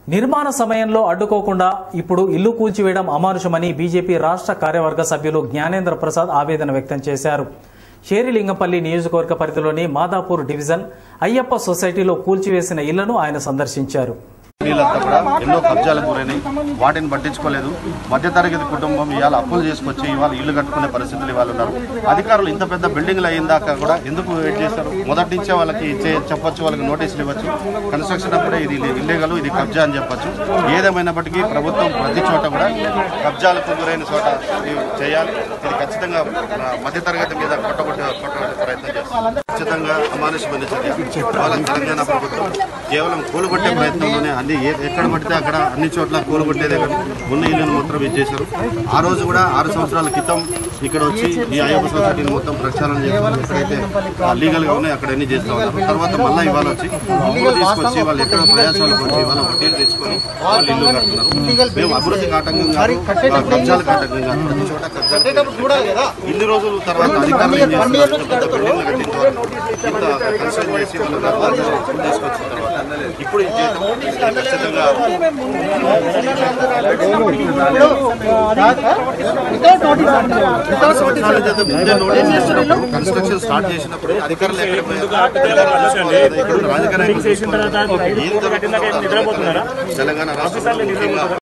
నిర్మాణ సమయంలో అడ్డుకోకుండా ఇప్పుడు ఇల్లు కూల్చివేయడం అమానుషమని బీజేపీ రాష్ట్ర కార్యవర్గ సభ్యులు జ్ఞానేంద్ర ప్రసాద్ ఆవేదన వ్యక్తం చేశారు షేరిలింగంపల్లి నియోజకవర్గ పరిధిలోని మాదాపూర్ డివిజన్ అయ్యప్ప సొసైటీలో కూల్చివేసిన ఇళ్లను ఆయన సందర్శించారు నీళ్ళంతా కూడా ఎన్నో కబ్జాలకు గురైనాయి వాటిని పట్టించుకోలేదు మధ్యతరగతి కుటుంబం ఇవాళ అప్పులు చేసుకొచ్చి ఇవాళ ఇల్లు కట్టుకునే పరిస్థితులు ఇవాళ ఉన్నారు అధికారులు ఇంత పెద్ద బిల్డింగ్లు అయిందాక కూడా ఎందుకు వెయిట్ చేస్తారు మొదటి నుంచే వాళ్ళకి ఇచ్చే చెప్పొచ్చు వాళ్ళకి నోటీసులు ఇవ్వచ్చు కన్స్ట్రక్షన్ అప్పుడే ఇది ఇల్లీగల్ ఇది కబ్జా అని చెప్పొచ్చు ఏదేమైనప్పటికీ ప్రభుత్వం ప్రతి చోట కూడా కబ్జాలకు గురైన చోట ఇది చేయాలి ఇది ఖచ్చితంగా ఆ, మధ్యతరగతి మీద కొట్టగొట్టే కొట్టగొట్టే ప్రయత్నం చేస్తారు ఖచ్చితంగా అమానుషమైన చర్య వాళ్ళ తెలంగాణ ప్రభుత్వం కేవలం కూలగొట్టే ప్రయత్నంలోనే అన్ని ఏ- ఎక్కడ పడితే అక్కడ అన్ని చోట్ల కూలగొట్టేదే కానీ ఉన్న ఇల్లును మొత్తం ఇది చేశారు ఆ రోజు కూడా ఆరు సంవత్సరాల క్రితం ఇక్కడ వచ్చి ఈ అయ్యప్ప సొసైటీని మొత్తం ప్రక్షాళన చేశారు ఎక్కడైతే లీగల్ గా ఉన్నాయో అక్కడ అన్ని చేస్తూ ఉన్నారు తర్వాత మళ్ళీ ఇవాళ వచ్చి అప్పులు తీసుకొచ్చి వాళ్ళు ఎక్కడ ప్రయాసాలకు వచ్చి వాళ్ళ వడ్డీలు తెచ్చుకొని వాళ్ళు ఇల్లు కడుతున్నారు మేము అభివృద్ధికి ఆటంకంగా ఆ, కబ్జాలకు ఆటంకంగా ప్రతి చోట కబ్జాలు ఇన్ని రోజుల తర్వాత అధికారులు ఏం చేస్తున్నారు? ఇంత పెద్ద బిల్డింగ్లు కట్టిన తర్వాత ఇంత కన్స్ట్రక్షన్ చేసి వాళ్ళ వ్యాపారాలు తీసుకొచ్చిన తర్వాత ఇప్పుడు ఇది చేయడం ఖచ్చితంగా సంవత్సరాల చేత ముందే నోటీస్ చేసినప్పుడు కన్స్ట్రక్షన్ స్టార్ట్ చేసినప్పుడు అధికారులు ఎక్కడ పోయారు? ఇక్కడ ఉన్న రాజకీయ నాయకులు చూసుకోవాలి. ఏం జరుగుతుందో తెలంగాణ రాష్ట్రంలో ముఖ్యంగా